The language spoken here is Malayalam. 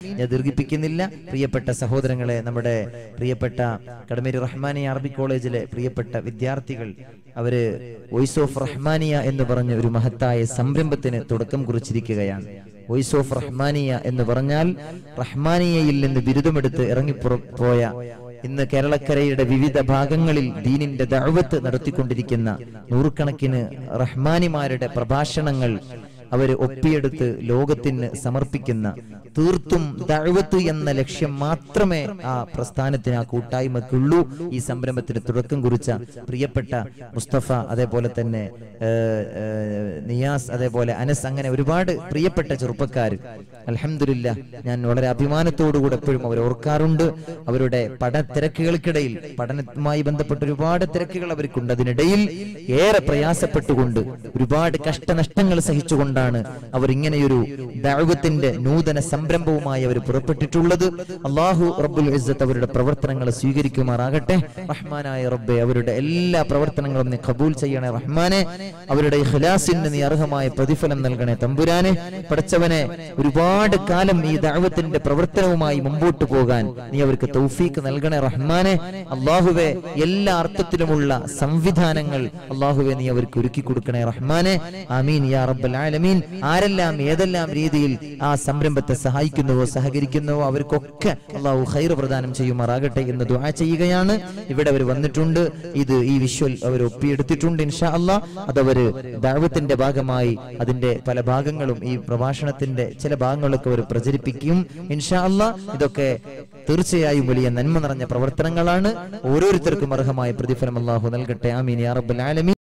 ഞാൻ ദീർഘിപ്പിക്കുന്നില്ല പ്രിയപ്പെട്ട സഹോദരങ്ങളെ നമ്മുടെ പ്രിയപ്പെട്ട കടമേരി റഹ്മാനിയ അറബി കോളേജിലെ പ്രിയപ്പെട്ട വിദ്യാർത്ഥികൾ അവര് വോയിസ് ഓഫ് റഹ്മാനിയ എന്ന് പറഞ്ഞ ഒരു മഹത്തായ സംരംഭത്തിന് തുടക്കം കുറിച്ചിരിക്കുകയാണ് വോയിസ് ഓഫ് റഹ്മാനിയ എന്ന് പറഞ്ഞാൽ റഹ്മാനിയയിൽ നിന്ന് ബിരുദമെടുത്ത് ഇറങ്ങിപ്പുറ പോയ ഇന്ന് കേരളക്കരയുടെ വിവിധ ഭാഗങ്ങളിൽ ദീനിന്റെ ദഅവത്ത് നടത്തിക്കൊണ്ടിരിക്കുന്ന നൂറുകണക്കിന് റഹ്മാനിമാരുടെ പ്രഭാഷണങ്ങൾ അവര് ഒപ്പിയെടുത്ത് ലോകത്തിന് സമർപ്പിക്കുന്ന തീർത്തും ദഅവത്ത് എന്ന ലക്ഷ്യം മാത്രമേ ആ പ്രസ്ഥാനത്തിന് ആ കൂട്ടായ്മക്കുള്ളൂ ഈ സംരംഭത്തിന് തുടക്കം കുറിച്ച പ്രിയപ്പെട്ട മുസ്തഫ അതേപോലെ തന്നെ ഏഹ്, ഏഹ്, നിയാസ് അതേപോലെ അനസ് അങ്ങനെ ഒരുപാട് പ്രിയപ്പെട്ട ചെറുപ്പക്കാർ അലഹമില്ല ഞാൻ വളരെ അഭിമാനത്തോടുകൂടെ എപ്പോഴും അവർ ഓർക്കാറുണ്ട് അവരുടെ പഠന തിരക്കുകൾക്കിടയിൽ പഠനവുമായി ബന്ധപ്പെട്ട ഒരുപാട് തിരക്കുകൾ അവർക്കുണ്ട് അതിനിടയിൽ ഏറെ പ്രയാസപ്പെട്ടുകൊണ്ട് ഒരുപാട് കഷ്ടനഷ്ടങ്ങൾ സഹിച്ചുകൊണ്ടാണ് അവർ ഇങ്ങനെയൊരു ദൈവത്തിന്റെ നൂതന സംരംഭവുമായി അവർ പുറപ്പെട്ടിട്ടുള്ളത് അള്ളാഹു റബ്ബുൽ ഇസ്സത്ത് അവരുടെ പ്രവർത്തനങ്ങൾ സ്വീകരിക്കുമാറാകട്ടെ റഹ്മാനായ റബ്ബെ അവരുടെ എല്ലാ പ്രവർത്തനങ്ങളും നീ കബൂൽ ചെയ്യണേ റഹ്മാനെ അവരുടെ ഖിലാസിന് നീ അർഹമായ പ്രതിഫലം നൽകണേ തമ്പുരാനെ പഠിച്ചവനെ ഒരുപാട് കാലം ഈ ദൈവത്തിന്റെ പ്രവർത്തനവുമായി മുമ്പോട്ട് പോകാൻ നീ അവർക്ക് തൗഫീക്ക് നൽകണേ റഹ്മാനെ അള്ളാഹുവെ എല്ലാ അർത്ഥത്തിലുമുള്ള സംവിധാനങ്ങൾ അള്ളാഹുവെ നീ അവർക്ക് ഒരുക്കി കൊടുക്കണേ റഹ്മാനെ ആമീൻ യാ റബ്ബൽ ആലമീൻ ആരെല്ലാം ഏതെല്ലാം രീതിയിൽ ആ സംരംഭത്തെ സഹായിക്കുന്നുവോ സഹകരിക്കുന്നുവോ അവർക്കൊക്കെ അള്ളാഹു ഖൈർ പ്രദാനം ചെയ്യുമാറാകട്ടെ എന്ന് ദുആ ചെയ്യുകയാണ് ഇവിടെ അവർ വന്നിട്ടുണ്ട് ഇത് ഈ വിഷ്വൽ അവർ ഒപ്പിയെടുത്തിട്ടുണ്ട് ഇൻഷാ അള്ളാ അതവര് ദൈവത്തിന്റെ ഭാഗമായി അതിന്റെ പല ഭാഗങ്ങളും ഈ പ്രഭാഷണത്തിന്റെ ചില ഭാഗങ്ങളൊക്കെ അവർ പ്രചരിപ്പിക്കും ഇൻഷാ അള്ളാ ഇതൊക്കെ തീർച്ചയായും വലിയ നന്മ നിറഞ്ഞ പ്രവർത്തനങ്ങളാണ് ഓരോരുത്തർക്കും അർഹമായ പ്രതിഫലം അള്ളാഹു നൽകട്ടെ ആമീൻ യാ റബ്ബൽ ആലമീൻ